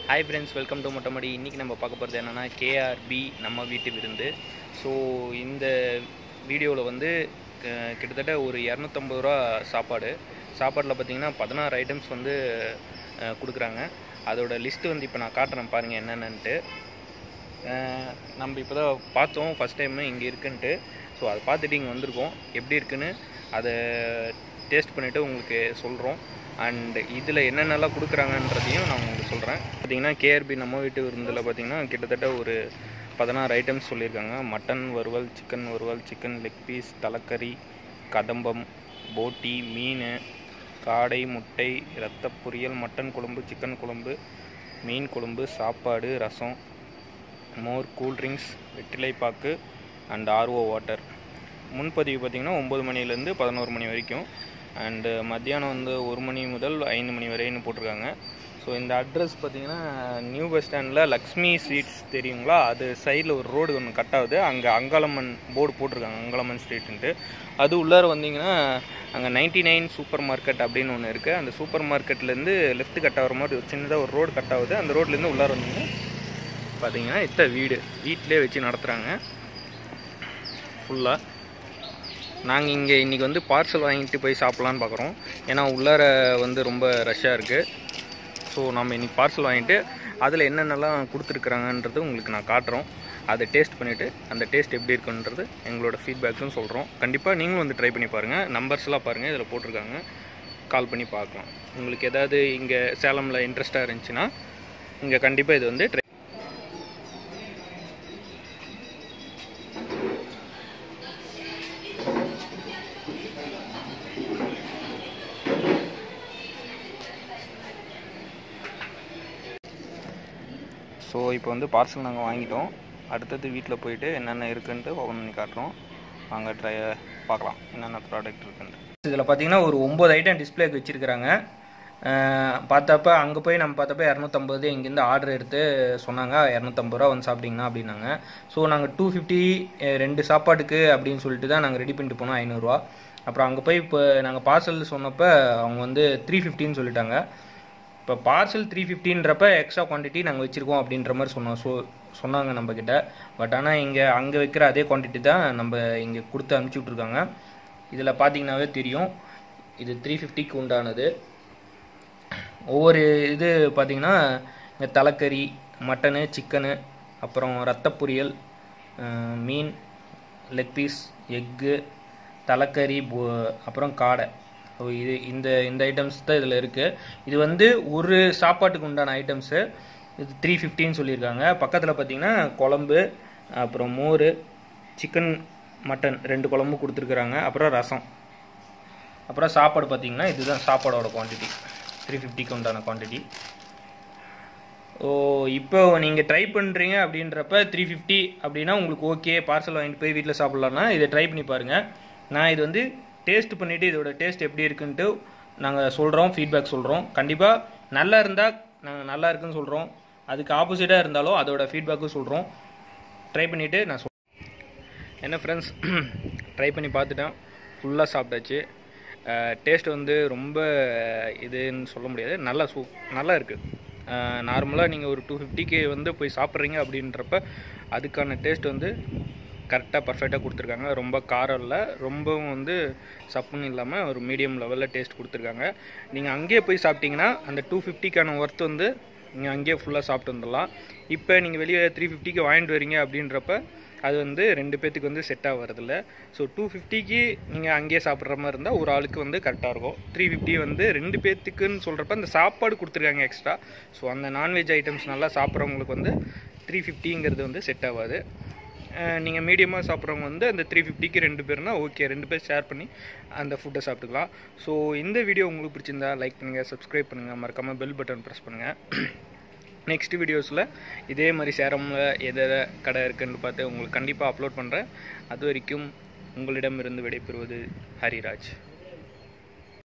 hi friends welcome to Mottamadi இன்றைக்கி நம்ம பார்க்க போகிறது என்னென்னா கேஆர்பி நம்ம வீட்டு விருந்து ஸோ இந்த வீடியோவில் வந்து க- கிட்டத்தட்ட ஒரு இரநூத்தம்பது ரூபா சாப்பாடு சாப்பாட்டில் பார்த்தீங்கன்னா பதினாறு ஐட்டம்ஸ் வந்து அஹ், கொடுக்குறாங்க அதோட லிஸ்ட்டு வந்து இப்போ நான் காட்டுறேன் பாருங்கள் என்னென்னன்ட்டு அஹ், நம்ம இப்போ தான் பார்த்தோம் ஃபஸ்ட் டைமு இங்கே இருக்குன்ட்டு ஸோ அதை பார்த்துட்டு இங்கே வந்திருக்கோம் எப்படி இருக்குன்னு அதை டேஸ்ட் பண்ணிவிட்டு உங்களுக்கு சொல்கிறோம் அண்ட் இதில் என்னென்னலாம் கொடுக்குறாங்கன்றதையும் நான் உங்களுக்கு சொல்கிறேன் பார்த்தீங்கன்னா கேஆர்பி நம்ம வீட்டு விருந்தில் பார்த்தீங்கன்னா கிட்டத்தட்ட ஒரு பதினாறு ஐட்டம்ஸ் சொல்லியிருக்காங்க மட்டன் வறுவல் சிக்கன் வறுவல் சிக்கன் லெக் பீஸ் தலைக்கறி கதம்பம் போட்டி மீன் காடை முட்டை இரத்த பொரியல் மட்டன் குழம்பு சிக்கன் குழம்பு மீன் குழம்பு சாப்பாடு ரசம் மோர் கூல்ட்ரிங்க்ஸ் வெற்றிலைப்பாக்கு அண்ட் ஆர்ஓ வாட்டர் முன்பதிவு பார்த்திங்கன்னா ஒம்பது மணிலேருந்து பதினோரு மணி வரைக்கும் அண்டு மத்தியானம் வந்து ஒரு மணி முதல் ஐந்து மணி வரைன்னு போட்டிருக்காங்க ஸோ இந்த அட்ரஸ் பார்த்தீங்கன்னா நியூ பஸ் ஸ்டாண்டில் லக்ஷ்மி ஸ்வீட்ஸ் தெரியுங்களா அது சைடில் ஒரு ரோடு ஒன்று கட் ஆகுது அங்கே அங்காளம்மன் போர்டு போட்டிருக்காங்க அங்காளம்மன் ஸ்ட்ரீட்டுன்ட்டு அது உள்ளார வந்தீங்கன்னா அங்கே நைன்டி நைன் சூப்பர் மார்க்கெட் அப்படின்னு ஒன்று இருக்குது அந்த சூப்பர் மார்க்கெட்லேருந்து லெஃப்ட் கட் ஆகிற மாதிரி ஒரு சின்னதாக ஒரு ரோடு கட் ஆகுது அந்த ரோட்லேருந்து உள்ளார வந்தீங்கன்னா பார்த்தீங்கன்னா இத்த வீடு வீட்டிலே வச்சு நடத்துகிறாங்க ஃபுல்லாக நாங்கள் இங்கே இன்றைக்கி வந்து பார்சல் வாங்கிட்டு போய் சாப்பிட்லான்னு பார்க்குறோம் ஏன்னா உள்ளார வந்து ரொம்ப ரஷ்ஷாக இருக்குது ஸோ நம்ம இன்றைக்கி பார்சல் வாங்கிட்டு அதில் என்னென்னலாம் கொடுத்துருக்குறாங்கன்றது உங்களுக்கு நான் காட்டுறோம் அதை டேஸ்ட் பண்ணிவிட்டு அந்த டேஸ்ட் எப்படி இருக்குன்றது எங்களோட ஃபீட்பேக்ஸும் சொல்கிறோம் கண்டிப்பாக நீங்களும் வந்து ட்ரை பண்ணி பாருங்கள் நம்பர்ஸ்லாம் பாருங்கள் இதில் போட்டிருக்காங்க கால் பண்ணி பார்க்கலாம் உங்களுக்கு ஏதாவது இங்கே சேலமில் இன்ட்ரெஸ்ட்டாக இருந்துச்சுன்னா இங்கே கண்டிப்பாக இது வந்து ட்ரை ஸோ இப்போ வந்து பார்சல் நாங்கள் வாங்கிட்டோம் அடுத்தது வீட்டில் போயிட்டு என்னென்ன இருக்குன்ட்டு ஓப்பன் பண்ணி காட்டுறோம் வாங்க ட்ரை பார்க்கலாம் என்னென்ன ப்ராடக்ட் இருக்குன்ட்டு இதில் பார்த்தீங்கன்னா ஒரு ஒம்பது ஐட்டம் டிஸ்பிளேக்கு வச்சுருக்குறாங்க பார்த்தப்ப அங்கே போய் நம்ம பார்த்தப்ப இரநூத்தம்பது இங்கேருந்து ஆர்டர் எடுத்து சொன்னாங்க இரநூத்தம்பது ரூபா வந்து சாப்பிட்டீங்கன்னா அப்படின்னாங்க ஸோ நாங்கள் டூ ஃபிஃப்டி ரெண்டு சாப்பாட்டுக்கு அப்படின்னு சொல்லிட்டு தான் நாங்கள் ரெடி பண்ணிட்டு போனோம் ஐநூறுரூவா அப்புறம் அங்கே போய் இப்போ நாங்கள் பார்சல் சொன்னப்போ அவங்க வந்து த்ரீ ஃபிஃப்டின்னு சொல்லிட்டாங்க இப்போ பார்சல் த்ரீ ஃபிஃப்டின்றப்ப எக்ஸ்ட்ரா குவான்டிட்டி நாங்கள் வச்சுருக்கோம் அப்படின்ற மாதிரி சொன்னோம் ஸோ சொன்னாங்க நம்மக்கிட்ட பட் ஆனால் இங்கே அங்கே வைக்கிற அதே குவான்டிட்டி தான் நம்ம இங்கே கொடுத்து அனுப்பிச்சி விட்ருக்காங்க இதில் பார்த்தீங்கன்னாவே தெரியும் இது த்ரீ ஃபிஃப்டிக்கு உண்டானது ஒவ்வொரு இது பார்த்தீங்கன்னா இங்கே தலைக்கறி மட்டனு சிக்கனு அப்புறம் ரத்த பொரியல் அஹ், மீன் லெக் பீஸ் எக்கு தலைக்கறி போ- அப்புறம் காடை ஸோ இது இந்த இந்த ஐட்டம்ஸ் தான் இதில் இருக்குது இது வந்து ஒரு சாப்பாட்டுக்கு உண்டான ஐட்டம்ஸு இது த்ரீ ஃபிஃப்டின்னு சொல்லியிருக்காங்க பக்கத்தில் பார்த்தீங்கன்னா குழம்பு அப்புறம் மோர் சிக்கன் மட்டன் ரெண்டு குழம்பு கொடுத்துருக்குறாங்க அப்புறம் ரசம் அப்புறம் சாப்பாடு பார்த்தீங்கன்னா இதுதான் சாப்பாடோட குவான்டிட்டி த்ரீ ஃபிஃப்டிக்கு உண்டான குவான்டிட்டி ஓ இப்போ நீங்கள் ட்ரை பண்ணுறீங்க அப்படின்றப்ப த்ரீ ஃபிஃப்டி அப்படின்னா உங்களுக்கு ஓகே பார்சல் வாங்கிட்டு போய் வீட்டில் சாப்பிட்லான்னா இதை ட்ரை பண்ணி பாருங்கள் நான் இது வந்து டேஸ்ட் பண்ணிவிட்டு இதோட டேஸ்ட் எப்படி இருக்குன்ட்டு நாங்கள் சொல்கிறோம் ஃபீட்பேக் சொல்கிறோம் கண்டிப்பாக நல்லா இருந்தால் நாங்கள் நல்லா இருக்குன்னு சொல்கிறோம் அதுக்கு ஆப்போசிட்டாக இருந்தாலும் அதோட ஃபீட்பேக்கும் சொல்கிறோம் ட்ரை பண்ணிவிட்டு நான் சொல் என்ன ஃப்ரெண்ட்ஸ் ட்ரை பண்ணி பார்த்துட்டேன் ஃபுல்லாக சாப்பிட்டாச்சு டேஸ்ட் வந்து ரொம்ப இதுன்னு சொல்ல முடியாது நல்லா சூ நல்லா இருக்குது நார்மலாக நீங்கள் ஒரு டூ ஃபிஃப்டிக்கு வந்து போய் சாப்பிட்றீங்க அப்படின்றப்ப அதுக்கான டேஸ்ட் வந்து கரெக்டாக பர்ஃபெக்டாக கொடுத்துருக்காங்க ரொம்ப காரம் இல்லை ரொம்பவும் வந்து சப்புன்னு இல்லாமல் ஒரு மீடியம் லெவலில் டேஸ்ட் கொடுத்துருக்காங்க நீங்கள் அங்கேயே போய் சாப்பிட்டீங்கன்னா அந்த டூ ஃபிஃப்டிக்கான ஒர்த் வந்து நீங்கள் அங்கேயே ஃபுல்லாக சாப்பிட்டு வந்துடலாம் இப்போ நீங்கள் வெளியே த்ரீ ஃபிஃப்டிக்கு வாங்கிட்டு வரீங்க அப்படின்றப்ப அது வந்து ரெண்டு பேர்த்துக்கு வந்து செட் ஆகிறதில்ல ஸோ டூ ஃபிஃப்டிக்கு நீங்கள் அங்கேயே சாப்பிட்ற மாதிரி இருந்தால் ஒரு ஆளுக்கு வந்து கரெக்டாக இருக்கும் த்ரீ ஃபிஃப்டி வந்து ரெண்டு பேர்த்துக்குன்னு சொல்கிறப்ப அந்த சாப்பாடு கொடுத்துருக்காங்க எக்ஸ்ட்ரா ஸோ அந்த நான்வெஜ் ஐட்டம்ஸ் நல்லா சாப்பிட்றவங்களுக்கு வந்து த்ரீ ஃபிஃப்டிங்கிறது வந்து செட் ஆகாது நீங்கள் மீடியமாக சாப்பிட்றவங்க வந்து அந்த த்ரீ ஃபிஃப்டிக்கு ரெண்டு பேர்னா ஓகே ரெண்டு பேர் ஷேர் பண்ணி அந்த ஃபுட்டை சாப்பிட்டுக்கலாம் ஸோ இந்த வீடியோ உங்களுக்கு பிடிச்சிருந்தா லைக் பண்ணுங்கள் சப்ஸ்கிரைப் பண்ணுங்கள் மறக்காமல் பெல் பட்டன் ப்ரெஸ் பண்ணுங்கள் நெக்ஸ்ட் வீடியோஸில் இதே மாதிரி சேரமில் எதை எதை கடை இருக்குன்னு பார்த்து உங்களுக்கு கண்டிப்பாக அப்லோட் பண்ணுறேன் அது வரைக்கும் உங்களிடமிருந்து விடைபெறுவது ஹரிராஜ்